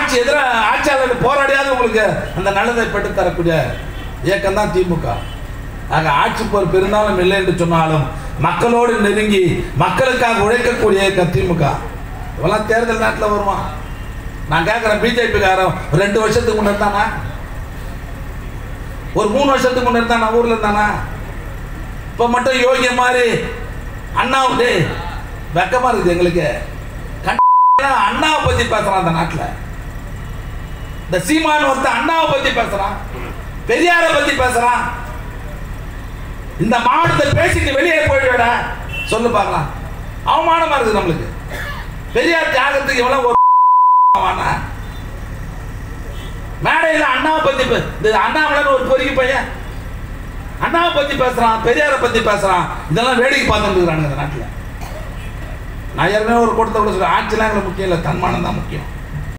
ஆட்சி எதிராக ஆட்சியாளர்கள் போராடியாவது உங்களுக்கு அந்த நல்லதை பெற்று தரக்கூடிய இயக்கம் தான் திமுக ஆக ஆட்சி பொறுப்பு இருந்தாலும் இல்லை என்று சொன்னாலும் மக்களோடு நெருங்கி மக்களுக்காக உழைக்கக்கூடிய இயக்கம் திமுக இவெல்லாம் தேர்தல் நேரத்தில் வருமா நான் கேட்குறேன் பிஜேபிக்காரன் ரெண்டு வருஷத்துக்கு முன்னே இருந்தானா ஒரு மூணு வருஷத்துக்கு முன்னே இருந்தானா ஊரில் இருந்தானா இப்போ மட்டும் யோகிய மாதிரி அண்ணாவுக்கு வெக்கமாக இருக்குது எங்களுக்கு கண்ட அண்ணாவை பற்றி பேசுகிறான் அந்த நாட்டில் இந்த சீமான் ஒருத்தன் அண்ணாவை பற்றி பேசுகிறான் பெரியாரை பற்றி பேசுகிறான் இந்த மாவட்டத்தை பேசிட்டு வெளியே போயிடுவேட சொல்லு பார்க்கலாம் அவமானமா இருக்குது நம்மளுக்கு பெரியார் தியாகத்துக்கு எவ்வளவு ஒரு வானா? மேடையில் அண்ணாவை பத்தி பே- இந்த அண்ணாமலைன்னு ஒரு பொறுக்கி பையன் அண்ணாவை பத்தி பேசுறான் பெரியாரை பத்தி பேசுறான் இதெல்லாம் வேடிக்கை பார்த்துட்டு இருக்கிறாங்க இந்த நாட்டில் நான் ஏற்கனவே ஒரு கூட்டத்தை கூட சொல்றேன் ஆட்சிலாம் எங்களுக்கு முக்கியம் இல்லை தன்மானம் தான் முக்கியம்